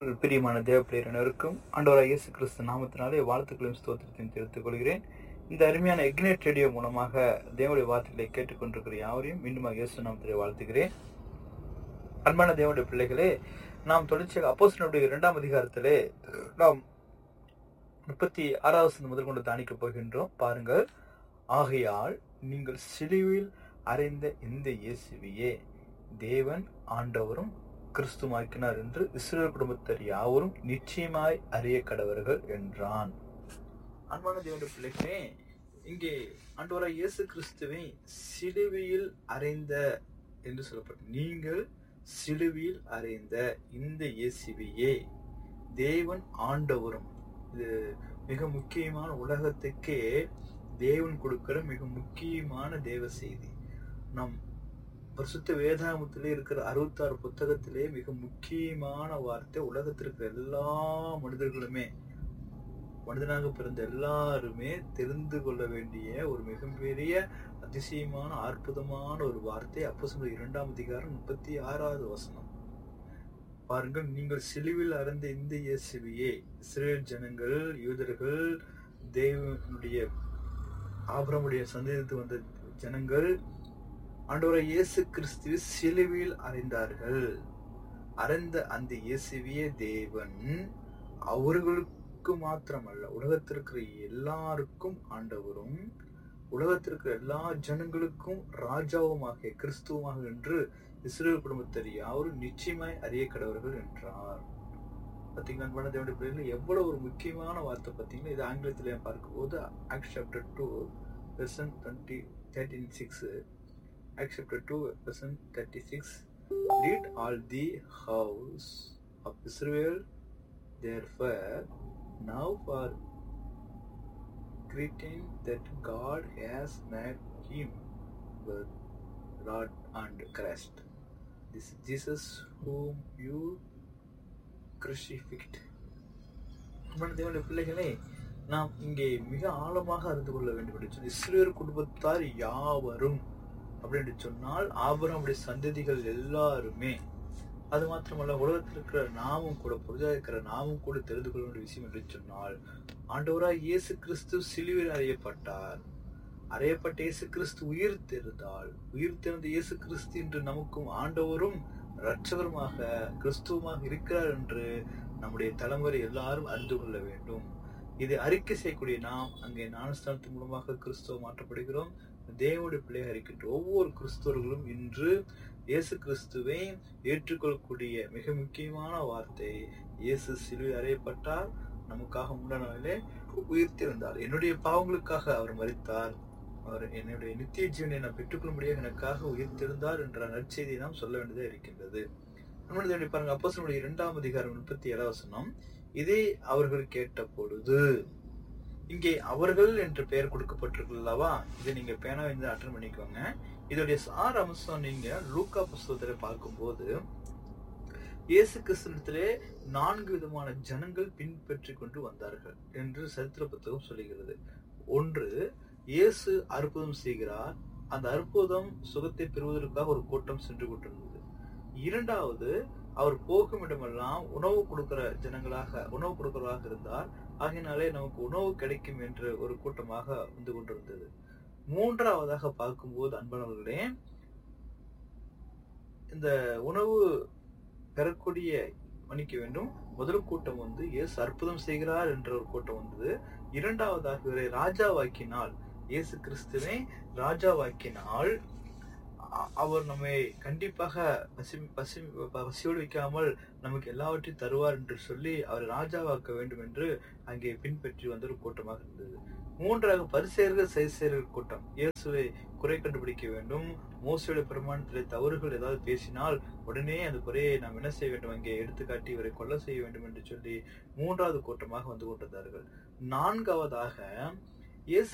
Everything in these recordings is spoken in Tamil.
பிரியமான தேவப்பிரியர் அனைவருக்கும் ஆண்டவராக இயேசு கிறிஸ்து நாமத்தினாலே வாழ்த்துக்களையும் ஸ்தோத்திரத்தையும் தெரிவித்துக் கொள்கிறேன் இந்த அருமையான எக்னேட் ரேடியோ மூலமாக தேவனுடைய வார்த்தைகளை கேட்டுக்கொண்டிருக்கிற யாவரையும் மீண்டுமாக இயேசு நாமத்திலே வாழ்த்துகிறேன் அன்பான தேவனுடைய பிள்ளைகளே நாம் தொடர்ச்சியாக அப்போஸ்தலனுடைய இரண்டாம் அதிகாரத்திலே நாம் முப்பத்தி ஆறாவது வசனம் முதல் கொண்டு தானிக்கப் போகின்றோம் பாருங்கள் ஆகையால் நீங்கள் சிலுவையில் அறைந்த இந்த இயேசுவையே தேவன் ஆண்டவரும் கிறிஸ்துமாக்கினார் என்று இஸ்ரேல் குடும்பத்தார் யாவரும் நிச்சயமாய் அறிய கடவர்கள் என்றான் அன்பான தேவனுடைய பிள்ளைகளே இங்கே ஆண்டவராய் இயேசு கிறிஸ்துவை சிலுவையில் அறைந்த என்று சொல்லப்பட்ட நீங்கள் சிலுவையில் அறைந்த இந்த இயேசுவையே தேவன் ஆண்டவரும் இது மிக முக்கியமான உலகத்துக்கே தேவன் கொடுக்கிற மிக முக்கியமான தேவ செய்தி நம் பரிசுத்த வேதாகமத்திலே இருக்கிற அறுபத்தாறு புத்தகத்திலே மிக முக்கியமான வார்த்தை உலகத்திற்கு எல்லா மனிதர்களுமே மனிதனாக பிறந்த எல்லாருமே தெரிந்து கொள்ள வேண்டிய ஒரு மிகப்பெரிய அதிசயமான அற்புதமான ஒரு வார்த்தை அப்போ சொல்ல இரண்டாம் அதிகாரம் முப்பத்தி ஆறாவது வசனம் பாருங்கள் நீங்கள் சிலுவில் அறந்த இந்த இயேசுவையே இஸ்ரேல் ஜனங்கள் யூதர்கள் தேவனுடைய ஆபரமுடைய சந்தேகத்து வந்த ஜனங்கள் ஆண்டவரை இயேசு கிறிஸ்து சிலுவையில் அறைந்தார்கள் அறைந்த அந்த இயேசுவிய தேவன் அவர்களுக்கு மாத்திரமல்ல உலகத்திற்கிற எல்லாருக்கும் ஆண்டவரும் உலகத்திற்கு எல்லா ஜனங்களுக்கும் ராஜாவுமாக கிறிஸ்துவமாக என்று இஸ்ரேல் குடும்பத்தர் யாவரும் நிச்சயமாய் அறிய கடவர்கள் என்றார் பார்த்தீங்கன்னா அன்பான தேவனுடைய பிள்ளைகள் எவ்வளவு ஒரு முக்கியமான வார்த்தை பார்த்தீங்கன்னா இது ஆங்கிலத்தில் பார்க்கும்போது act chapter two person twenty thirteen six Acts chapter 2, verse 36 Did all the house of Israel therefore now for greeting that God has made him with Lord and Christ. This Jesus whom you crucified. தேவனுடைய பிள்ளைகளே நாம் இங்கே மிக ஆழமாக அறிந்து கொள்ள வேண்டும் என்று சொல்லி இஸ்ரேல் குடும்பத்தார் யாவரும் அப்படின்னு சொன்னால் ஆபரமுடைய சந்ததிகள் எல்லாருமே அது மாத்திரமல்ல உலகத்தில் இருக்கிற நாமும் கூட பொழுதாக இருக்கிற நாமும் கூட தெரிந்து கொள்ள வேண்டிய விஷயம் என்று சொன்னால் ஆண்டவராய் இயேசு கிறிஸ்து சிலுவையில் அறையப்பட்டார் அறையப்பட்ட இயேசு கிறிஸ்து உயிர் தெரிந்தால் உயிர் தெரிந்த இயேசு கிறிஸ்து என்று நமக்கும் ஆண்டவரும் இரட்சகருமாக கிறிஸ்துவமாக இருக்கிறார் என்று நம்முடைய தலைமுறை எல்லாரும் அறிந்து கொள்ள வேண்டும் இதை அறிக்கை செய்யக்கூடிய நாம் அங்கே ஞானஸ்தானத்தின் மூலமாக கிறிஸ்துவ மாற்றப்படுகிறோம் தேவனுடைய பிள்ளையாக இருக்கின்ற ஒவ்வொரு கிறிஸ்தவர்களும் இன்று இயேசு கிறிஸ்துவை ஏற்றுக்கொள்ளக்கூடிய மிக முக்கியமான வார்த்தை இயேசு சிலுவை அறையப்பட்டார் நமக்காக முன்னாலே உயிர்த்திருந்தார் என்னுடைய பாவங்களுக்காக அவர் மறித்தார் அவர் என்னுடைய நித்திய ஜீவனை நான் பெற்றுக்கொள்ளும்படியாக எனக்காக உயிர்த்திருந்தார் என்ற நற்செய்தியை நாம் சொல்ல வேண்டியதாக இருக்கின்றது நம்முடைய பாருங்க அப்போ இரண்டாம் அதிகாரம் முப்பத்தி ஏழாவது சொன்னோம் இதை அவர்கள் கேட்ட பொழுது இங்கே அவர்கள் என்று பெயர் கொடுக்கப்பட்டிருக்கு அல்லவா இதை நீங்க பேனா வந்து அட்டன் பண்ணிக்கோங்க இதோடைய சார் அம்சம் நீங்க லூக்கா புஸ்தகத்துல பார்க்கும்போது இயேசு கிறிஸ்தனத்திலே நான்கு விதமான ஜனங்கள் பின்பற்றி கொண்டு வந்தார்கள் என்று சரித்திர புத்தகம் சொல்லுகிறது ஒன்று இயேசு அற்புதம் செய்கிறார் அந்த அற்புதம் சுகத்தை பெறுவதற்காக ஒரு கூட்டம் சென்று கொண்டிருந்தது இரண்டாவது அவர் போகும் இடமெல்லாம் உணவு கொடுக்கிற ஜனங்களாக உணவு கொடுக்கிறவராக இருந்தார் ஆகினாலே நமக்கு உணவு கிடைக்கும் என்று ஒரு கூட்டமாக வந்து கொண்டிருந்தது மூன்றாவதாக பார்க்கும்போது அன்பனவர்களே இந்த உணவு பெறக்கூடிய மன்னிக்க வேண்டும் முதல் கூட்டம் வந்து இயேசு அற்புதம் செய்கிறார் என்ற ஒரு கூட்டம் வந்தது இரண்டாவதாக இவரை ராஜாவாக்கினால் இயேசு கிறிஸ்துவை ராஜாவாக்கினால் அவர் நம்மை கண்டிப்பாக பசி பசி பசியோடு வைக்காமல் நமக்கு எல்லாவற்றையும் தருவார் என்று சொல்லி அவர் ராஜாவாக்க வேண்டும் என்று அங்கே பின்பற்றி வந்த ஒரு கூட்டமாக இருந்தது மூன்றாக பரிசெயர்கள் செய்செயர்கள் கூட்டம் இயேசுவை குறை கண்டுபிடிக்க வேண்டும் மோசையோட பிரமாணத்திலே தவறுகள் ஏதாவது பேசினால் உடனே அந்த குறையை நாம் என்ன செய்ய வேண்டும் அங்கே எடுத்துக்காட்டி இவரை கொல்ல செய்ய வேண்டும் என்று சொல்லி மூன்றாவது கூட்டமாக வந்து கொண்டிருந்தார்கள் நான்காவதாக இயேசு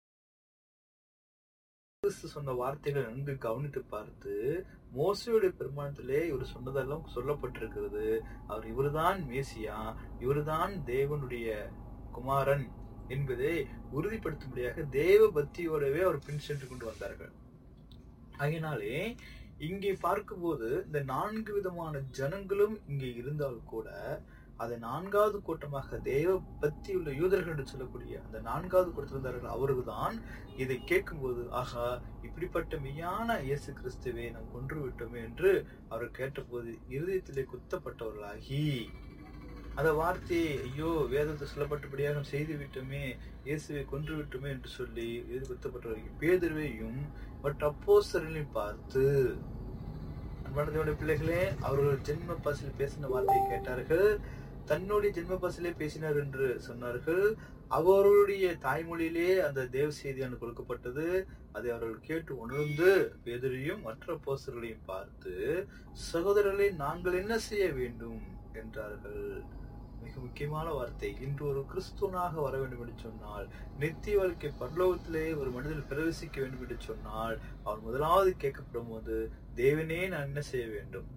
கிறிஸ்து சொன்ன வார்த்தைகளை நன்கு கவனித்து பார்த்து மோசையுடைய பெருமானத்திலே இவர் சொன்னதெல்லாம் சொல்லப்பட்டிருக்கிறது அவர் இவர்தான் மேசியா இவர்தான் தேவனுடைய குமாரன் என்பதை உறுதிப்படுத்தும்படியாக தேவ பக்தியோடவே அவர் பின் சென்று கொண்டு வந்தார்கள் அதனாலே இங்கே பார்க்கும்போது இந்த நான்கு விதமான ஜனங்களும் இங்கே இருந்தால் கூட அது நான்காவது கூட்டமாக தேவ பக்தி உள்ள யூதர்கள் என்று சொல்லக்கூடிய அந்த நான்காவது கூட்டத்திருந்தார்கள் அவர்கள்தான் இதை கேட்கும்போது ஆகா இப்படிப்பட்ட மெய்யான இயேசு கிறிஸ்துவை நாம் கொன்று விட்டோமே என்று அவர் கேட்டபோது இருதயத்திலே குத்தப்பட்டவர்களாகி அந்த வார்த்தையை ஐயோ வேதத்தை சொல்லப்பட்டபடியாக செய்து விட்டோமே இயேசுவை கொன்று விட்டோமே என்று சொல்லி இது குத்தப்பட்டவர்கள் பேதுருவையும் பட் அப்போஸ்தலனையும் பார்த்து அன்பான தேவனுடைய பிள்ளைகளே அவர்கள் ஜென்ம பசில் பேசின வார்த்தையை கேட்டார்கள் தன்னுடைய ஜென்ம பசிலே பேசினார் என்று சொன்னார்கள் அவருடைய தாய்மொழியிலே அந்த தேவ செய்தியானது கொடுக்கப்பட்டது அதை அவர்கள் கேட்டு உணர்ந்து பேதரையும் மற்ற போஸ்டர்களையும் பார்த்து சகோதரர்களை நாங்கள் என்ன செய்ய வேண்டும் என்றார்கள் மிக முக்கியமான வார்த்தை இன்று ஒரு கிறிஸ்துவனாக வர வேண்டும் என்று சொன்னால் நித்திய வாழ்க்கை பரலோகத்திலே ஒரு மனிதன் பிரவேசிக்க வேண்டும் என்று சொன்னால் அவன் முதலாவது கேட்கப்படும் போது தேவனே நான் என்ன செய்ய வேண்டும்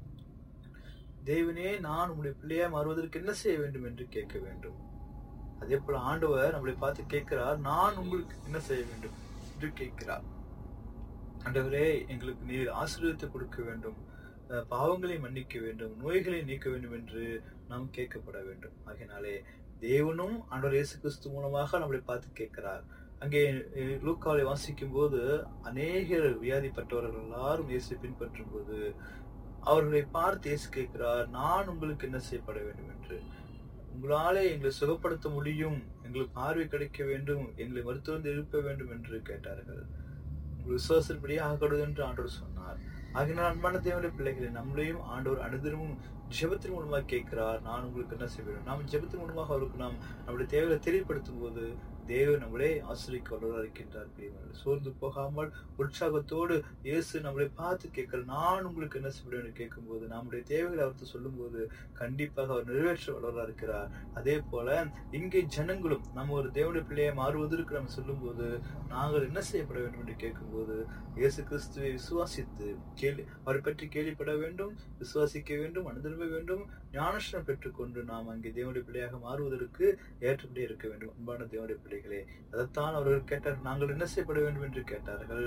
தேவனே நான் உங்களுடைய பிள்ளையா மாறுவதற்கு என்ன செய்ய வேண்டும் என்று கேட்க வேண்டும் அதே போல ஆண்டவர் நம்மளை பார்த்து கேட்கிறார் நான் உங்களுக்கு என்ன செய்ய வேண்டும் என்று கேட்கிறார் ஆண்டவரே எங்களுக்கு நீர் ஆசீர்வாதத்தை கொடுக்க வேண்டும் அஹ் பாவங்களை மன்னிக்க வேண்டும் நோய்களை நீக்க வேண்டும் என்று நாம் கேட்கப்பட வேண்டும் ஆகையினாலே தேவனும் ஆண்டவர் இயேசு கிறிஸ்து மூலமாக நம்மளை பார்த்து கேட்கிறார் அங்கே அஹ், லூக்காவை வாசிக்கும் போது அநேகர் வியாதிப்பட்டவர்கள் எல்லாரும் இயேசு பின்பற்றும் போது அவர்களை பார்த்து இயேசு கேட்கிறார் நான் உங்களுக்கு என்ன செய்யப்பட வேண்டும் என்று உங்களாலே எங்களை சுகப்படுத்த முடியும் எங்களுக்கு பார்வை கிடைக்க வேண்டும் எங்களை மருத்துவம் எழுப்ப வேண்டும் என்று கேட்டார்கள் உங்கள் விசுவாசப்படியே ஆகக்கூடாது என்று ஆண்டவர் சொன்னார் ஆகினால் அன்பான தேவனுடைய பிள்ளைகளை நம்மளையும் ஆண்டவர் அனுதினமும் ஜெபத்தின் மூலமாக கேட்கிறார் நான் உங்களுக்கு என்ன செய்ய வேண்டும் நாம் ஜெபத்தின் மூலமாக அவருக்கு நாம் நம்முடைய தேவையை தெரியப்படுத்தும் போது தேவன் நம்மளே ஆசிரிக்க வல்லவராக இருக்கின்றார் பிரியமானவர்களே. சோர்ந்து போகாமல் உற்சாகத்தோடு இயேசு நம்மளை பார்த்து கேட்கிற நான் உங்களுக்கு என்ன செய்ய வேண்டும் என்று கேட்கும்போது நம்முடைய தேவைகளை அவர்த்து சொல்லும்போது கண்டிப்பாக அவர் நிறைவேற்ற வல்லவராக இருக்கிறார் அதே போல இங்கே ஜனங்களும் நம்ம ஒரு தேவனுடைய பிள்ளையை மாறுவதற்கு நம்ம சொல்லும்போது நாங்கள் என்ன செய்யப்பட வேண்டும் என்று கேட்கும்போது இயேசு கிறிஸ்துவை விசுவாசித்து கேள்வி அவரை பற்றி கேள்விப்பட வேண்டும் விசுவாசிக்க வேண்டும் அனுதிரும்ப வேண்டும் ஞானஸ்னம் பெற்றுக்கொண்டு நாம் அங்கே தேவனுடைய பிள்ளையாக மாறுவதற்கு ஏற்றபடி இருக்க வேண்டும் அன்பான தேவனுடைய பிள்ளைகளே அதைத்தான் அவர்கள் கேட்டார் நாங்கள் என்ன செய்யப்பட வேண்டும் என்று கேட்டார்கள்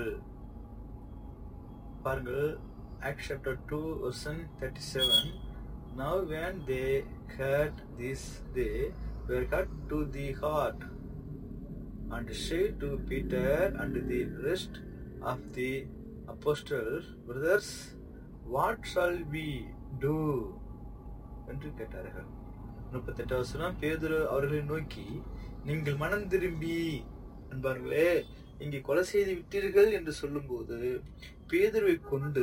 பாருங்கள் Acts chapter 2 verse 37 Now when they heard this they were cut to the heart and said to Peter and the rest of the apostles, Brothers, what shall we do? என்று கேட்டார்கள் முப்பத்தெட்டு வசனம் பேதுரு அவர்களை நோக்கி நீங்கள் மனம் திரும்பி அன்பார்களே இங்கே கொலை செய்து விட்டீர்கள் என்று சொல்லும்போது பேதுருவை கொண்டு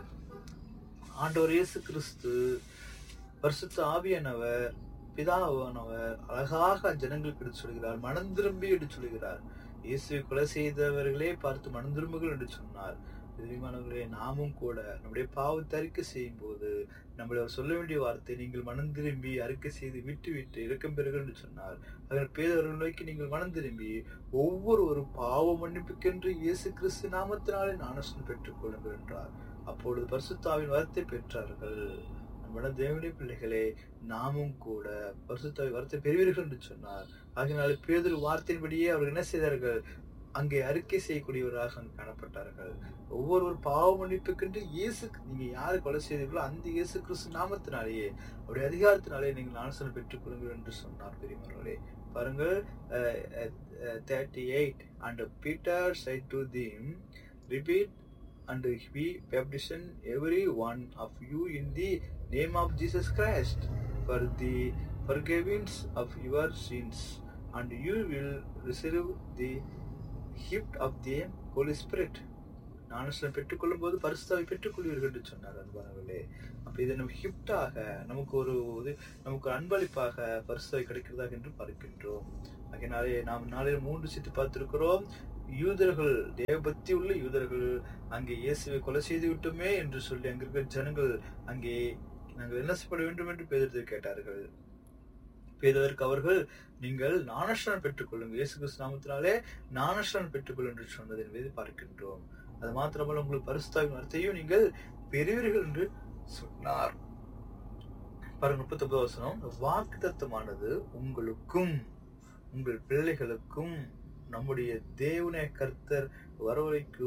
ஆண்டவர் இயேசு கிறிஸ்து பரிசுத்த ஆவியானவர் பிதாவானவர் அழகாக ஜனங்களுக்கு எடுத்து சொல்கிறார் மனம் திரும்பி என்று சொல்கிறார் இயேசுவை கொலை செய்தவர்களே பார்த்து மனம் திரும்புகள் என்று சொன்னார் பிரியமானவர்களே நாமும் கூட நம்முடைய பாவத்தை அறிக்கை செய்யும் போது நம்மளை அவர் சொல்ல வேண்டிய வார்த்தை நீங்கள் மனம் திரும்பி அறிக்கை செய்து விட்டு விட்டு இறக்கம் பெறுகள் என்று சொன்னார் அதன் பேரவர்கள் நோக்கி நீங்கள் மனம் திரும்பி ஒவ்வொரு ஒரு பாவ மன்னிப்புக்கென்று இயேசு கிறிஸ்து நாமத்தினாலே ஞானஸ்நானம் பெற்றுக் கொள்ளுங்கள் என்றார் அப்பொழுது பரிசுத்தாவின் வரத்தை பெற்றார்கள் அன்பான தேவனுடைய பிள்ளைகளே நாமும் கூட பரிசுத்தாவி வரத்தை பெறுவீர்கள் என்று சொன்னார் ஆகினால பேதர் வார்த்தையின்படியே அவர்கள் என்ன செய்தார்கள் அங்கே அறிக்கை செய்யக்கூடியவராக அங்கு காணப்பட்டார்கள் ஒவ்வொரு ஒரு பாவ மன்னிப்புக்கென்று இயேசு நீங்க யாரு கொலை செய்தீர்களோ அந்த இயேசு கிறிஸ்து நாமத்தினாலேயே அவருடைய அதிகாரத்தினாலே நீங்கள் ஞானசனம் பெற்றுக் கொள்ளுங்கள் என்று சொன்னார் பெரியவர்களே பாருங்கள் thirty eight and Peter said to them repent and we baptize every one of you in the name of Jesus Christ for the forgiveness of your sins, and you will receive the gift of the Holy Spirit. ஞானஸ்நானம் பெற்றுக்கொள்ளும் போது பரிசுத்தாவை பெற்றுக்கொள்வீர்கள் என்று சொன்னார் அன்பானவர்களே அப்ப இதை நம்ம ஹிப்டாக நமக்கு ஒரு இது நமக்கு ஒரு அன்பளிப்பாக பரிசுத்தாவை கிடைக்கிறதாக என்று பார்க்கின்றோம் அதனாலே நாம் நாளில் மூன்று சித்து பார்த்திருக்கிறோம் யூதர்கள் தேவபக்தி உள்ள யூதர்கள் அங்கே இயேசுவை கொலை செய்து விட்டோமே என்று சொல்லி அங்க இருக்கிற ஜனங்கள் அங்கே நாங்கள் என்ன செய்யப்பட வேண்டும் என்று பேதத்தை கேட்டார்கள் பேததற்கு அவர்கள் நீங்கள் ஞானஸ்நானம் பெற்றுக்கொள்ளுங்கள் இயேசு கிறிஸ்து நாமத்தினாலே ஞானஸ்நானம் பெற்றுக்கொள்ளும் என்று சொன்னது என்பதை பார்க்கின்றோம் அது மாத்திரமல்ல உங்களுக்கு பரிசுத்தாவின் வார்த்தையும் நீங்கள் பெறுவீர்கள் என்று சொன்னார் பாருங்க முப்பத்தி வசனம் வாக்கு தத்துவமானது உங்களுக்கும் உங்கள் பிள்ளைகளுக்கும் நம்முடைய தேவனே கர்த்தர் வரவழைக்கும்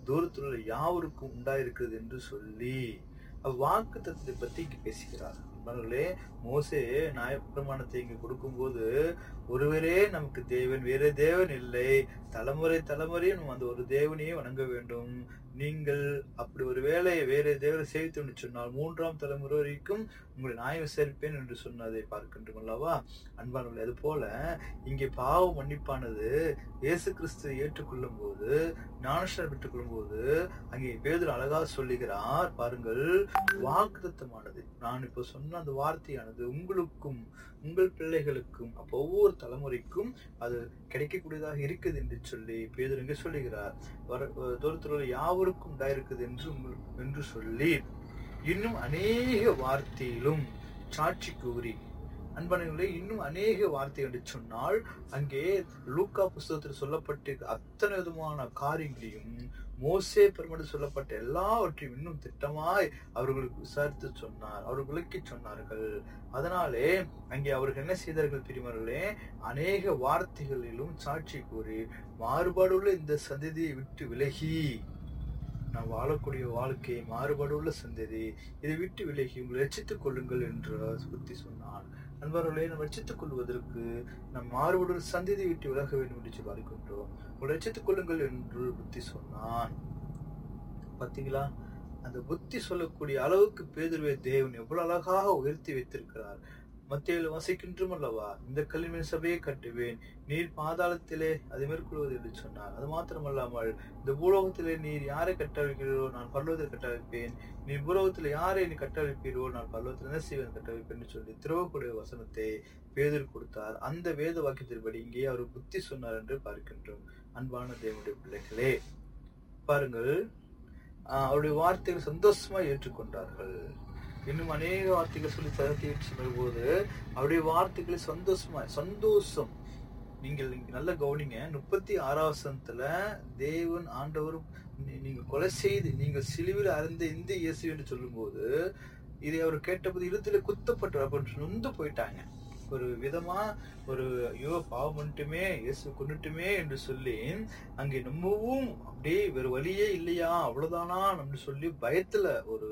தூரத்தில் உள்ள யாவருக்கும் உண்டாயிருக்கிறது என்று சொல்லி வாக்கு தத்துவத்தை பத்தி இங்க பேசுகிறார் நண்பர்களே மோசே நியாயப்பிரமாணத்தை இங்க கொடுக்கும்போது ஒருவரே நமக்கு தேவன் வேற தேவன் இல்லை தலைமுறை தலைமுறையும் அந்த ஒரு தேவனையே வணங்க வேண்டும் நீங்கள் அப்படி ஒரு வேலையை வேற தேவரை செய்து சொன்னால் மூன்றாம் தலைமுறை வரைக்கும் உங்களை நியாயம் விசாரிப்பேன் என்று சொன்னதை பார்க்கின்றோம் அல்லவா அன்பானவர்கள் அது போல இங்கே பாவ மன்னிப்பானது இயேசு கிறிஸ்து ஏற்றுக்கொள்ளும் போது ஞானஸ்டர் பெற்றுக்கொள்ளும் போது அங்கே பேதர் அழகா சொல்லுகிறார் பாருங்கள் வாக்குத்தமானது நான் இப்போ சொன்ன அந்த வார்த்தையானது உங்களுக்கும் உங்கள் பிள்ளைகளுக்கும் அப்போ ஒவ்வொரு தலைமுறைக்கும் அது கிடைக்கக்கூடியதாக இருக்குது என்று சொல்லி பேதர் இங்கே சொல்லுகிறார் வர தூரத்தில் யாவருக்கும் உண்டாயிருக்குது என்று உங்களுக்கு என்று சொல்லி இன்னும் அநேக வார்த்தையிலும் சாட்சி கூறி அன்பனங்களே இன்னும் அநேக வார்த்தை என்று சொன்னால் அங்கே லூக்கா புஸ்தகத்தில் சொல்லப்பட்ட அத்தனை விதமான காரியங்களையும் மோசே பெருமடு சொல்லப்பட்ட எல்லாவற்றையும் இன்னும் திட்டமாய் அவர்களுக்கு விசாரித்து சொன்னார் அவர் விளக்கி சொன்னார்கள் அதனாலே அங்கே அவர்கள் என்ன செய்தார்கள் பிரிமர்களே அநேக வார்த்தைகளிலும் சாட்சி கூறி மாறுபாடுள்ள இந்த சந்ததியை விட்டு விலகி நாம் வாழக்கூடிய வாழ்க்கை மாறுபாடுள்ள சந்ததி இதை விட்டு விலகி உங்களை ரச்சித்துக் கொள்ளுங்கள் என்று புத்தி சொன்னான் நண்பர்களே நாம் ரச்சித்துக் கொள்வதற்கு நம் மாறுபடுள்ள சந்ததி விட்டு விலக வேண்டும் என்று பார்க்கின்றோம் உங்களை ரச்சித்துக் கொள்ளுங்கள் என்று புத்தி சொன்னான் பாத்தீங்களா அந்த புத்தி சொல்லக்கூடிய அளவுக்கு பேதுருவே தேவன் எவ்வளவு அழகாக உயர்த்தி வைத்திருக்கிறார் மத்தியில் வசிக்கின்றும் அல்லவா இந்த கல்வியின் சபையை கட்டுவேன் நீர் பாதாளத்திலே அதை மேற்கொள்வது என்று சொன்னார் அது மாத்திரமல்லாமல் இந்த பூலோகத்திலே நீர் யாரை கட்டளிக்கிறோ நான் பல்லவத்தில் கட்டளிப்பேன் நீ பூலோகத்தில் யாரை நீ கட்டளிப்பீரோ நான் பல்லவத்தில் என்ன செய்வேன் கட்டளிப்பேன் என்று சொல்லி திருவக்கூடிய வசனத்தை பேதர் கொடுத்தார் அந்த வேத வாக்கியத்தின்படி இங்கே அவர் புத்தி சொன்னார் என்று பார்க்கின்றோம் அன்பான தேவனுடைய பிள்ளைகளே பாருங்கள் அவருடைய வார்த்தைகள் சந்தோஷமா ஏற்றுக்கொண்டார்கள் இன்னும் அநேக வார்த்தைகள் சொல்லி தரத்தி சொல்லும் போது அவருடைய வார்த்தைகளை சந்தோஷமா சந்தோஷம் நீங்கள் நல்ல கவனிங்க முப்பத்தி ஆறாவசனத்துல தேவன் ஆண்டவரும் நீங்க கொலை செய்து நீங்கள் சிலுவில் அறிந்த இந்த இயேசு என்று சொல்லும்போது இதை அவர் கேட்டபோது இருத்துல குத்தப்பட்டு அப்படின்னு நொந்து போயிட்டாங்க ஒரு விதமா ஒரு ஐயோ பாவம் பண்ணிட்டுமே இயேசு கொண்டுட்டுமே என்று சொல்லி அங்கே நம்மவும் அப்படியே வேறு வழியே இல்லையா அவ்வளவுதானா அப்படின்னு சொல்லி பயத்துல ஒரு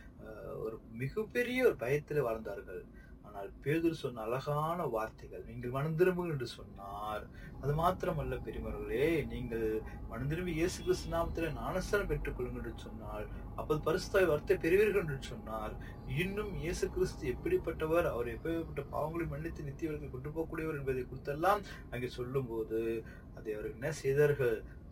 ஒரு மிகப்பெரிய ஒரு பயத்தில் வாழ்ந்தார்கள் ஆனால் பேதர் சொன்ன அழகான வார்த்தைகள் நீங்கள் மனந்திரும்புங்கள் என்று சொன்னார் அது மாத்திரமல்ல பெரியவர்களே நீங்கள் மனந்திரும்பி இயேசு கிறிஸ்து நாமத்தில் ஞானஸ்தானம் பெற்றுக் கொள்ளுங்கள் என்று சொன்னால் அப்போது பரிசுத்தாய் வார்த்தை பெறுவீர்கள் என்று சொன்னார் இன்னும் இயேசு கிறிஸ்து எப்படிப்பட்டவர் அவர் எப்படிப்பட்ட பாவங்களை மன்னித்து நித்தியவர்களுக்கு கொண்டு போகக்கூடியவர் என்பதை குறித்தெல்லாம் அங்கே சொல்லும் போது அதை அவர்கள் என்ன செய்தார்கள்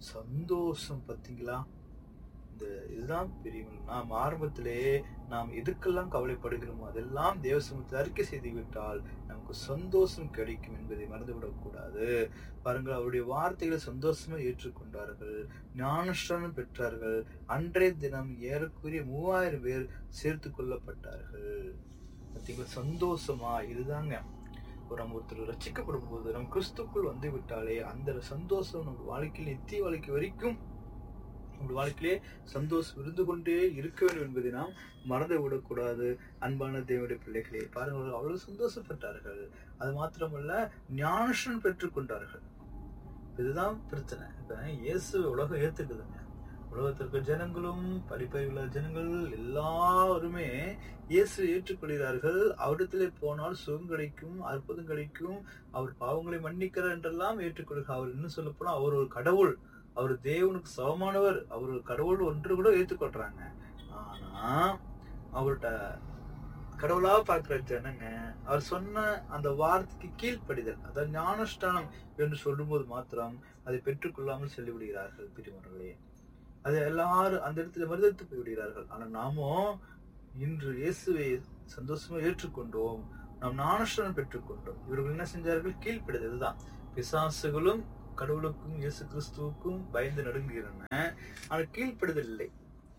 சந்தோஷம் பார்த்தீங்களா இந்த இதுதான் பெரியவங்க நாம் ஆரம்பத்திலே நாம் எதுக்கெல்லாம் கவலைப்படுகிறோமோ அதெல்லாம் தேவசமத்தில் அறிக்கை செய்து விட்டால் நமக்கு சந்தோஷம் கிடைக்கும் என்பதை மறந்துவிடக் கூடாது பாருங்கள் அவருடைய வார்த்தைகளை சந்தோஷமா ஏற்றுக்கொண்டார்கள் ஞானஸ்தானம் பெற்றார்கள் அன்றைய தினம் ஏறக்குரிய மூவாயிரம் பேர் சேர்த்து கொள்ளப்பட்டார்கள் பார்த்தீங்களா சந்தோஷமா இதுதாங்க ஒரு நம்ம ஒருத்தர் ரசிக்கப்படும் போது நம்ம கிறிஸ்துக்குள் வந்து விட்டாலே அந்த சந்தோஷம் நம்ம வாழ்க்கையில் நித்திய வாழ்க்கை வரைக்கும் உங்கள் வாழ்க்கையிலே சந்தோஷம் இருந்து கொண்டே இருக்க வேண்டும் என்பதை நாம் மறந்து விடக்கூடாது அன்பான தேவனுடைய பிள்ளைகளே பாருங்கள் அவ்வளவு சந்தோஷப்பட்டார்கள் அது மாத்திரமல்ல ஞானசன் பெற்றுக்கொண்டார்கள் இதுதான் பிரச்சனை இப்ப இயேசு உலகம் ஏத்துக்குதுங்க உலகத்திற்கு ஜனங்களும் படிப்பறிவுள்ள ஜனங்கள் எல்லாருமே இயேசு ஏற்றுக்கொள்கிறார்கள் அவரிடத்திலே போனால் சுகம் கிடைக்கும் அற்புதம் கிடைக்கும் அவர் பாவங்களை மன்னிக்கிறார் என்றெல்லாம் ஏற்றுக்கொள்கிறார் அவர் இன்னும் சொல்ல போனா அவர் ஒரு கடவுள் அவர் தேவனுக்கு சமமானவர் அவர் கடவுள் ஒன்று கூட ஏற்றுக்கொள்றாங்க ஆனா அவர்கிட்ட கடவுளா பார்க்கிற ஜனங்க அவர் சொன்ன அந்த வார்த்தைக்கு கீழ்ப்படிதல் அதாவது ஞானஸ்தானம் என்று சொல்லும்போது மாத்திரம் அதை பெற்றுக்கொள்ளாமல் சொல்லிவிடுகிறார்கள் பிரிமர்களே அதை எல்லாரும் அந்த இடத்துல மறுதளித்து போய்விடுகிறார்கள் ஆனா நாமோ இன்று இயேசுவை சந்தோஷமா ஏற்றுக்கொண்டோம் நாம் ஞானஸ்தானம் பெற்றுக்கொண்டோம் இவர்கள் என்ன செஞ்சார்கள் கீழ்ப்படிதல் இதுதான் பிசாசுகளும் கடவுளுக்கும் இயேசு கிறிஸ்துவுக்கும் பயந்து நடுங்குகிறன ஆனால் கீழ்ப்படுதல் இல்லை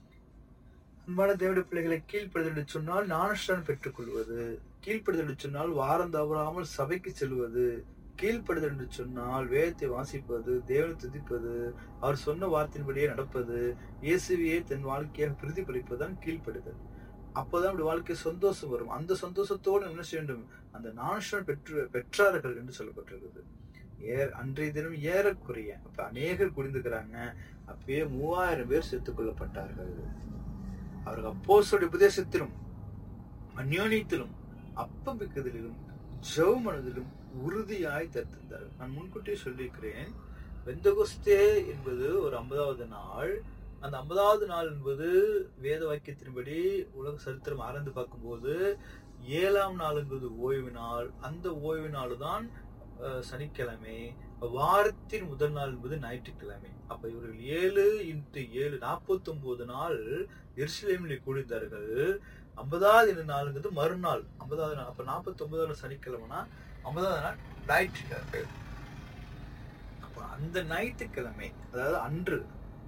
அன்பான தேவடைய பிள்ளைகளை கீழ்ப்படுதல் என்று சொன்னால் ஞானஸ்தானம் பெற்றுக் கொள்வது கீழ்ப்படுதல் என்று சொன்னால் வாரம் தவறாமல் சபைக்கு செல்வது கீழ்ப்படுதல் என்று சொன்னால் வேதத்தை வாசிப்பது தேவனை துதிப்பது அவர் சொன்ன வார்த்தையின்படியே நடப்பது இயேசுவையே தன் வாழ்க்கையாக பிரதிபலிப்பதுதான் கீழ்ப்படுதல் அப்போதான் அப்படி வாழ்க்கை சந்தோஷம் வரும் அந்த சந்தோஷத்தோடு என்ன செய்ய வேண்டும் அந்த ஞானஸ்தானம் பெற்று பெற்றார்கள் என்று சொல்லப்பட்டிருக்கிறது ஏ அன்றைய தினம் ஏறக்குறைய அப்ப அநேகர் குடிந்துக்கிறாங்க அப்பயே மூவாயிரம் பேர் செத்துக் கொல்லப்பட்டார்கள் அவர்கள் அப்போஸ்தலருடைய உபதேசத்திலும் அந்யோனியத்திலும் அப்பம் வைக்கிறதிலும் ஜெவமனதிலும் உறுதியாய் தத்திருந்தார்கள் நான் முன்கூட்டியே சொல்லியிருக்கிறேன் வெந்தகோஸ்தே என்பது ஒரு ஐம்பதாவது நாள் அந்த ஐம்பதாவது நாள் என்பது வேத வாக்கியத்தின்படி உலக சரித்திரம் ஆராய்ந்து பார்க்கும்போது ஏழாம் நாள் என்பது ஓய்வு நாள் அந்த ஓய்வு நாள் தான் அஹ், சனிக்கிழமை வாரத்தின் முதல் நாள் என்பது ஞாயிற்றுக்கிழமை அப்ப இவர்கள் ஏழு இன்ட்டு ஏழு நாற்பத்தி ஒன்பது நாள் எருசலேமில் கூடிந்தார்கள் ஐம்பதாவது நாளுங்கிறது மறுநாள் ஐம்பதாவது நாள் அப்ப நாற்பத்தி ஒன்பதாவது சனிக்கிழமைனா ஐம்பதாவது நாள் ஞாயிற்றுக்கிழமை அப்ப அந்த ஞாயிற்றுக்கிழமை அதாவது அன்று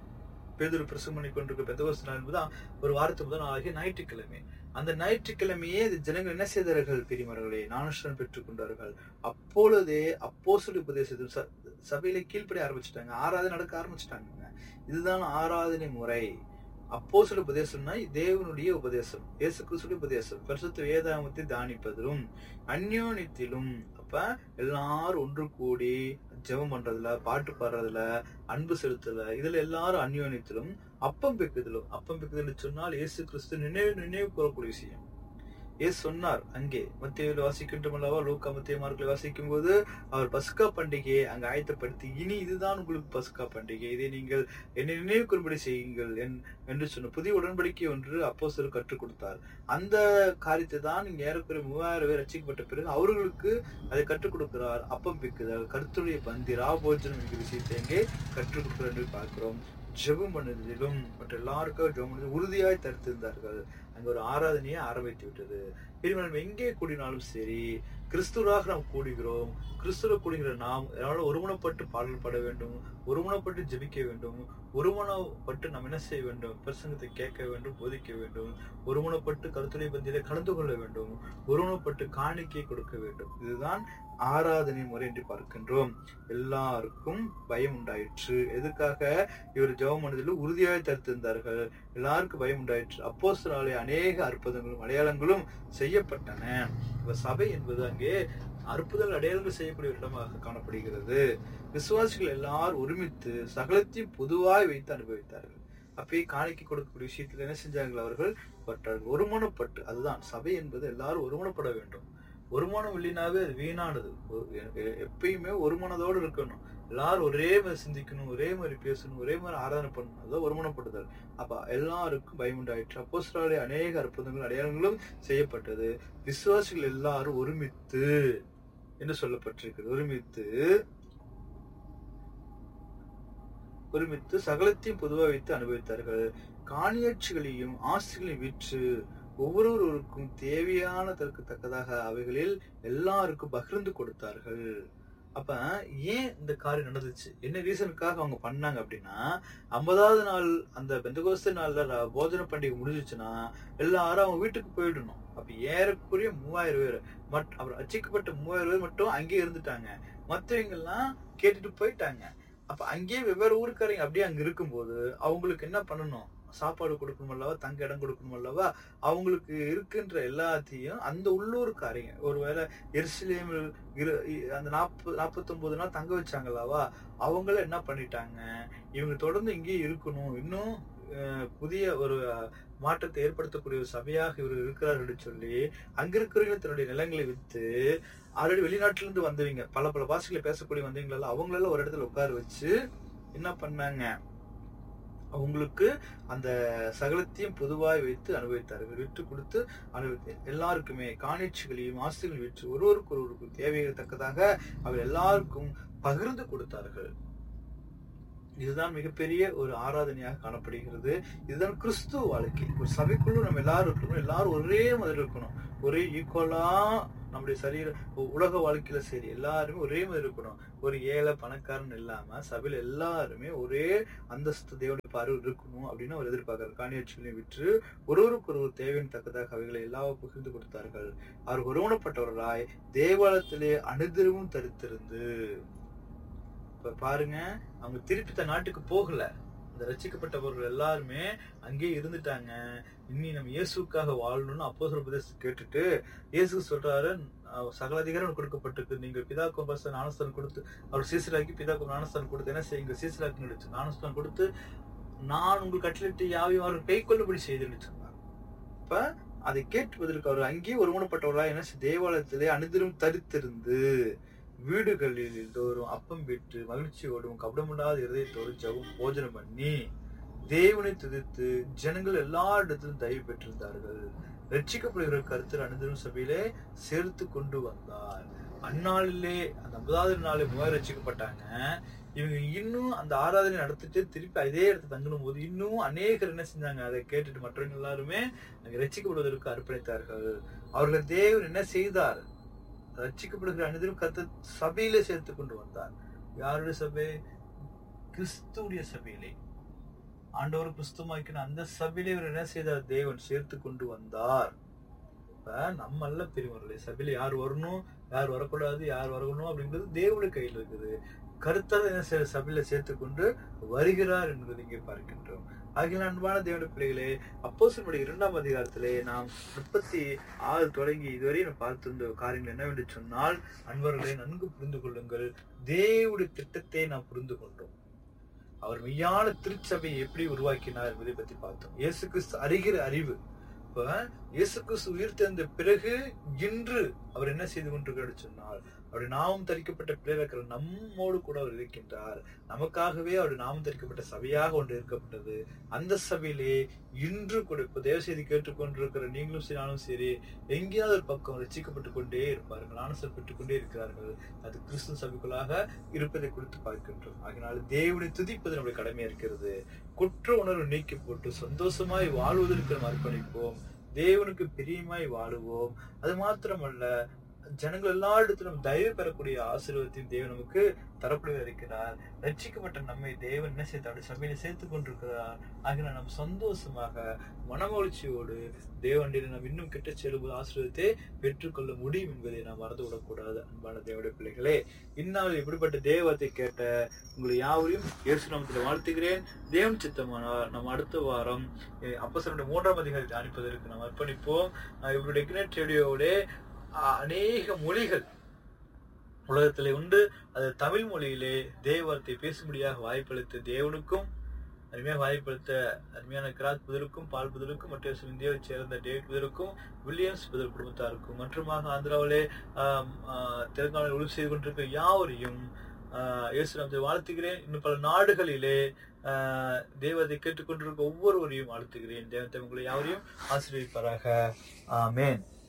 பேதுரு பிரசம் பண்ணி கொண்டிருக்க பெந்தகோஸ்து நாள் என்பதுதான் ஒரு வாரத்துக்கு முதல் நாளாகிய ஞாயிற்றுக்கிழமை அந்த ஞாயிற்றுக்கிழமையே இந்த ஜனங்கள் என்ன செய்தார்கள் பெரியமர்களே ஞானஸ்தானம் பெற்றுக் கொண்டார்கள் அப்பொழுதே அப்போஸ்தலர் உபதேசத்தில் ச- சபையில கீழ்ப்படி ஆரம்பிச்சிட்டாங்க ஆராதனை நடக்க ஆரம்பிச்சிட்டாங்க இதுதான் ஆராதனை முறை அப்போஸ்தலர் உபதேசம்னா தேவனுடைய உபதேசம் இயேசு கிறிஸ்துடைய உபதேசம் பரிசுத்த வேதாகமத்தை தானிப்பதிலும் அந்யோனித்திலும் அப்ப எல்லாரும் ஒன்று கூடி ஜெபம் பண்றதுல பாட்டு பாடுறதுல அன்பு செலுத்தல இதுல எல்லாரும் அந்யோனித்திலும் அப்பம் பெக்குதலும் அப்பம் பெக்குதல் சொன்னால் இயேசு கிறிஸ்து நினைவு நினைவு கூறக்கூடிய விஷயம் இயேசு சொன்னார் அங்கே மத்தியில் வாசிக்கின்றோம் அல்லவா லூக்கா மத்திய மார்க்கில் வாசிக்கும் போது அவர் பஸ்கா பண்டிகையை அங்கு ஆயத்தப்படுத்தி இனி இதுதான் உங்களுக்கு பஸ்கா பண்டிகை இதை நீங்கள் என்னை நினைவு கூறும்படி செய்யுங்கள் என்- என்று சொன்ன புதிய உடன்படிக்கை ஒன்று அப்போ கற்றுக் கொடுத்தார் அந்த காரியத்தை தான் இங்க ஏறக்குறைய மூவாயிரம் பேர் ரசிக்கப்பட்ட பிறகு அவர்களுக்கு அதை கற்றுக் கொடுக்கிறார் அப்பம் பிக்குதல் கருத்துடைய பந்தி ராபோஜனம் என்கிற விஷயத்தை இங்கே கற்றுக் கொடுக்கிறார் என்று பார்க்கிறோம் ஜெபம் பண்ணுவதிலும் மற்ற எல்லாருக்கும் ஜெபம் பண்ணுவதிலும் உறுதியாய் தடுத்திருந்தார்கள் அங்க ஒரு ஆராதனையை ஆரம்பித்து விட்டது இனிமேல் நம்ம எங்கே கூடினாலும் சரி கிறிஸ்துவராக நாம் கூடுகிறோம் கிறிஸ்துவ கூடுகிற நாம் அதனால ஒருமனப்பட்டு பாடல் பாட வேண்டும் ஒருமனப்பட்டு ஜெபிக்க வேண்டும் ஒருமனப்பட்டு நாம் என்ன செய்ய வேண்டும் பிரசங்கத்தை கேட்க வேண்டும் போதிக்க வேண்டும் ஒருமனப்பட்டு கருத்துரை பந்தியில கலந்து கொள்ள வேண்டும் ஒருமனப்பட்டு காணிக்கை கொடுக்க வேண்டும் இதுதான் ஆராதனை முறை என்று பார்க்கின்றோம் எல்லாருக்கும் பயம் உண்டாயிற்று எதுக்காக இவர் ஜெபம் பண்ணதில் உறுதியாக தடுத்திருந்தார்கள் எல்லாருக்கும் பயம் உண்டாயிற்று அப்போஸ்தலராலே அநேக அற்புதங்களும் அடையாளங்களும் செய்யப்பட்டன இப்ப சபை என்பது அங்கே அற்புதங்கள் அடையாளங்கள் செய்யக்கூடிய ஒரு இடமாக காணப்படுகிறது விசுவாசிகள் எல்லாரும் ஒருமித்து சகலத்தையும் பொதுவாய் வைத்து அனுபவித்தார்கள் அப்பயே காணிக்கை கொடுக்கக்கூடிய விஷயத்துல என்ன செஞ்சார்கள் அவர்கள் பற்றார்கள் ஒருமனப்பட்டு அதுதான் சபை என்பது எல்லாரும் ஒருமனப்பட வேண்டும் ஒருமனம் இல்லைனாவே அது வீணானது ஒ- எ- எ- எப்பயுமே ஒருமனதோடு இருக்கணும் எல்லாரும் ஒரே மாதிரி சிந்திக்கணும் ஒரே மாதிரி பேசணும் ஒரே மாதிரி ஆராதனை பண்ணணும் அதுதான் ஒருமனப்படுதல் அப்ப எல்லாருக்கும் பயம் உண்டாயிற்று அப்போஸ்தலருடைய அநேக அற்புதங்கள் அடையாளங்களும் செய்யப்பட்டது விசுவாசிகள் எல்லாரும் ஒருமித்து என்று சொல்லப்பட்டிருக்கிறது ஒருமித்து ஒருமித்து சகலத்தையும் பொதுவாக வைத்து அனுபவித்தார்கள் காணியாட்சிகளையும் ஆஸ்திகளையும் விற்று ஒவ்வொருவருக்கும் தேவையான தக்கதாக அவைகளில் எல்லாருக்கும் பகிர்ந்து கொடுத்தார்கள் அப்ப ஏன் இந்த காரியம் நடந்துச்சு என்ன ரீசனுக்காக அவங்க பண்ணாங்க அப்படின்னா ஐம்பதாவது நாள் அந்த பெந்தகோஸ்து நாள்ல ர- போஜன பண்டிகை முடிஞ்சிச்சுன்னா எல்லாரும் அவங்க வீட்டுக்கு போயிடணும் அப்ப ஏறக்குறைய மூவாயிரம் பேர் மட் அப்புறம் அச்சிக்கப்பட்ட மூவாயிரம் பேர் மட்டும் அங்கேயே இருந்துட்டாங்க மத்தவங்க எல்லாம் கேட்டுட்டு போயிட்டாங்க அப்ப அங்கேயே வெவ்வேறு ஊருக்காரங்க அப்படியே அங்க இருக்கும்போது அவங்களுக்கு என்ன பண்ணணும் சாப்பாடு கொடுக்கணும் அல்லவா தங்க இடம் கொடுக்கணும் அல்லவா அவங்களுக்கு இருக்கின்ற எல்லாத்தையும் அந்த உள்ளூர்காரங்க ஒருவேளை எருசலேமில் இரு இ- அந்த நாற்பது நாற்பத்தொன்பது நாள் தங்க வச்சாங்கல்லவா அவங்கள என்ன பண்ணிட்டாங்க இவங்க தொடர்ந்து இங்கேயே இருக்கணும் இன்னும் அஹ், புதிய ஒரு அஹ், மாற்றத்தை ஏற்படுத்தக்கூடிய ஒரு சபையாக இவர் இருக்கிறார்கள் சொல்லி அங்க இருக்கிறவங்க தன்னுடைய நிலங்களை வித்து ஆல்ரெடி வெளிநாட்டுல இருந்து வந்தவங்க பல பல பாஷைகளை பேசக்கூடிய வந்தவங்களெல்லாம் அவங்களெல்லாம் ஒரு இடத்துல உட்கார வச்சு என்ன பண்ணாங்க அவங்களுக்கு அந்த சகலத்தையும் பொதுவாய் வைத்து அனுபவித்தார்கள் விட்டு கொடுத்து அனுபவித்து எல்லாருக்குமே காணிச்சுகளையும் ஆஸ்திகளையும் விற்று ஒருவருக்கு ஒருவருக்கு தேவைகள் தக்கதாக அவர் எல்லாருக்கும் பகிர்ந்து கொடுத்தார்கள் இதுதான் மிகப்பெரிய ஒரு ஆராதனையாக காணப்படுகிறது இதுதான் கிறிஸ்துவ வாழ்க்கை ஒரு சபைக்குள்ள நம்ம எல்லாரும் இருக்கணும் எல்லாரும் ஒரே மாதிரி இருக்கணும் ஒரே ஈக்குவலா நம்முடைய சரீர உலக வாழ்க்கையில சரி எல்லாருமே ஒரே மாதிரி இருக்கணும் ஒரு ஏழை பணக்காரன் இல்லாம சபையில எல்லாருமே ஒரே அந்தஸ்து தேவனுடைய பார்வை இருக்கணும் அப்படின்னு அவர் எதிர்பார்க்கிறார் காணியாட்சிகளையும் விற்று ஒருவருக்கு ஒரு தேவையின் தக்கதாக அவைகளை எல்லாம் பகிர்ந்து கொடுத்தார்கள் அவர் ஒருவனப்பட்டவர்களாய் தேவாலயத்திலே அனுதினமும் தரித்திருந்து இப்ப பாருங்க அவங்க திருப்பி தன் நாட்டுக்கு போகல அந்த ரட்சிக்கப்பட்டவர்கள் எல்லாருமே அங்கேயே இருந்துட்டாங்க இனி நம்ம இயேசுக்காக வாழணும்னு அப்போ உபதேசம் கேட்டுட்டு இயேசு சொல்றாரு அஹ் சகல அதிகாரம் கொடுக்கப்பட்டிருக்கு நீங்கள் பிதாக்கும் பச ஞானஸ்தானம் கொடுத்து அவர் சீசலாக்கி பிதாக்கும் ஞானஸ்தானம் கொடுத்து என்ன செய்யுங்க சீசலாக்கி நடிச்சு ஞானஸ்தானம் கொடுத்து நான் உங்கள் கட்டளிட்டு யாவையும் அவர் கை கொள்ளும்படி செய்து சொன்னார் இப்ப அதை கேட்பதற்கு அவர் அங்கேயே ஒருமனப்பட்டவர்களா என்ன செய்ய- தேவாலயத்திலே அனுதினம் தரித்திருந்து வீடுகளில் தோறும் அப்பம் விட்டு மகிழ்ச்சியோடும் கபடமில்லாத இருதயத்தோடும் ஜெபம் போஜனம் பண்ணி தேவனை துதித்து ஜனங்கள் எல்லா இடத்திலும் தயவு பெற்றிருந்தார்கள் ரட்சிக்கப்படுகிற கருத்தில் அனுதினம் சபையிலே சேர்த்து கொண்டு வந்தார் அந்நாளிலே அந்த ஐம்பதாவது நாளே மூவாயிரம் ரட்சிக்கப்பட்டாங்க இவங்க இன்னும் அந்த ஆராதனை நடத்திட்டு திருப்பி அதே இடத்துல தங்கணும் போது இன்னும் அநேகர் என்ன செஞ்சாங்க அதை கேட்டுட்டு மற்றவங்க எல்லாருமே அங்க ரட்சிக்கப்படுவதற்கு அர்ப்பணித்தார்கள் அவர்கள் தேவன் என்ன செய்தார் ரட்சிக்கப்படுகிற அனைவரும் கத்த சபையிலே சேர்த்து கொண்டு வந்தார் யாருடைய சபை கிறிஸ்துடைய சபையிலே ஆண்டவர் கிறிஸ்துமாக்கின அந்த சபையிலே இவர் என்ன செய்தார் தேவன் சேர்த்து கொண்டு வந்தார் இப்ப நம்ம அல்ல பெரியவர்களே சபையில யார் வரணும் யார் வரக்கூடாது யார் வரணும் அப்படிங்கிறது தேவனுடைய கையில் இருக்குது கருத்தாக என்ன செய்ய சபையில சேர்த்து கொண்டு வருகிறார் என்பதை இங்கே பார்க்கின்றோம் ஆகிய அன்பான தேவனுடைய பிள்ளைகளே அப்போஸ்தலர்களுடைய இரண்டாம் அதிகாரத்திலே நாம் முப்பத்தி ஆறு தொடங்கி இதுவரை நாம் பார்த்திருந்த காரியங்கள் என்னவென்று சொன்னால் அன்பர்களை நன்கு புரிந்து கொள்ளுங்கள் தேவனுடைய திட்டத்தை நாம் புரிந்து கொண்டோம் அவர் மெய்யான திருச்சபையை எப்படி உருவாக்கினார் என்பதை பத்தி பார்த்தோம் இயேசு கிறிஸ்து அறிகிற அறிவு இப்ப இயேசு கிறிஸ்து உயிர் தெரிந்த பிறகு இன்று அவர் என்ன செய்து கொண்டிருக்கிறார் சொன்னால் அவருடைய நாமம் தரிக்கப்பட்ட பிள்ளைகள் நம்மோடு கூட அவர் இருக்கின்றார் நமக்காகவே அவருடைய நாமம் தரிக்கப்பட்ட சபையாக ஒன்று இருக்கப்பட்டது அந்த சபையிலே இன்று கூட இப்ப தேவ செய்தி கேட்டுக்கொண்டிருக்கிற நீங்களும் சரி நானும் சரி எங்கேயாவது ஒரு பக்கம் ரசிக்கப்பட்டு கொண்டே இருப்பார்கள் ஆனசர் பெற்றுக் கொண்டே இருக்கிறார்கள் அது கிறிஸ்து சபைக்குள்ளாக இருப்பதை குறித்து பார்க்கின்றோம் ஆகினால தேவனை துதிப்பது நம்முடைய கடமையா இருக்கிறது குற்ற உணர்வு நீக்கி போட்டு சந்தோஷமாய் வாழ்வதற்கு நாம் அர்ப்பணிப்போம் தேவனுக்கு பிரியமாய் வாழுவோம் அது மாத்திரமல்ல ஜனங்கள் எல்லா இடத்திலும் தயவு பெறக்கூடிய ஆசீர்வாதத்தையும் தேவன் நமக்கு தரப்பட இருக்கிறார் ரட்சிக்கப்பட்ட நம்மை தேவன் என்ன செய்தாரு சபையில சேர்த்துக் கொண்டிருக்கிறார் ஆகிய நாம் சந்தோஷமாக மனமகிழ்ச்சியோடு தேவனிடம் நாம் இன்னும் கிட்ட செல்லும்போது ஆசீர்வாதத்தை பெற்றுக்கொள்ள முடியும் என்பதை நாம் மறந்து விடக்கூடாது அன்பான தேவனுடைய பிள்ளைகளே இந்நாள் இப்படிப்பட்ட தேவத்தை கேட்ட உங்களை யாவரையும் இயேசு நாமத்தில் வாழ்த்துகிறேன் தேவன் சித்தமானால் நம்ம அடுத்த வாரம் அப்பசனுடைய மூன்றாம் அதிகாரத்தை அனுப்பதற்கு நாம் அர்ப்பணிப்போம் அஹ் இவருடைய கிணட் ரேடியோவோட அநேக மொழிகள் உலகத்திலே உண்டு அது தமிழ் மொழியிலே தேவத்தை பேசும்படியாக வாய்ப்பளித்த தேவனுக்கும் அருமையாக வாய்ப்பளித்த அருமையான கிராத் புதருக்கும் பால் புதருக்கும் மற்றும் இந்தியாவைச் சேர்ந்த டேவிட் புதருக்கும் வில்லியம்ஸ் புதர் குடும்பத்தாருக்கும் மற்றுமாக ஆந்திராவிலே ஆம், ஆ, தெலுங்கானாவில் உறுதி செய்து கொண்டிருக்கிற யாவரையும் ஆஹ் இயேசு நாமத்தை வாழ்த்துகிறேன் இன்னும் பல நாடுகளிலே ஆஹ் தேவத்தை கேட்டுக்கொண்டிருக்க ஒவ்வொருவரையும் வாழ்த்துகிறேன் தேவத்தை உங்களை யாவரையும் ஆசீர்வதிப்பாராக ஆமென்